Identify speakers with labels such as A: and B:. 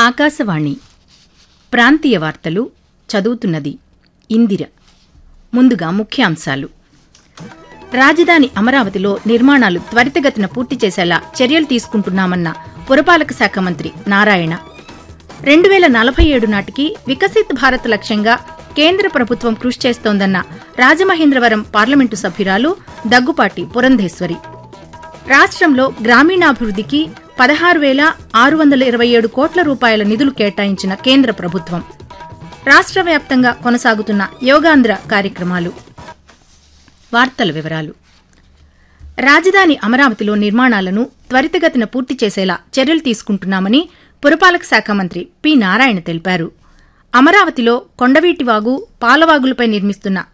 A: ఆకాశవాణి ప్రాంతీయ వార్తలు చదువుతున్నది ఇందిర ముందుగా ముఖ్యాంశాలు రాజధాని అమరావతిలో నిర్మాణాలు త్వరితగతిన పూర్తి చేసేలా చర్యలు తీసుకుంటున్నామన్న పురపాలక శాఖ మంత్రి నారాయణ రెండు వేల నలభై ఏడు నాటికి వికసిత్ భారత్ లక్ష్యంగా కేంద్ర ప్రభుత్వం కృషి చేస్తోందన్న రాజమహేంద్రవరం పార్లమెంటు సభ్యురాలు దగ్గుపాటి పురంధేశ్వరి రాష్ట్రంలో గ్రామీణాభివృద్ధికి పదహారు వేల ఆరు వందల ఇరవై ఏడు కోట్ల రూపాయల నిధులు కేటాయించిన కేంద్ర ప్రభుత్వం రాష్ట్ర వ్యాప్తంగా కొనసాగుతున్న యోగాంధ్ర కార్యక్రమాలు వార్తల వివరాలు రాజధాని అమరావతిలో నిర్మాణాలను త్వరితగతిన పూర్తి చేసేలా చర్యలు తీసుకుంటున్నామని పురపాలక శాఖ మంత్రి పి నారాయణ తెలిపారు అమరావతిలో కొండవీటివాగు పాలవాగులపై నిర్మిస్తున్న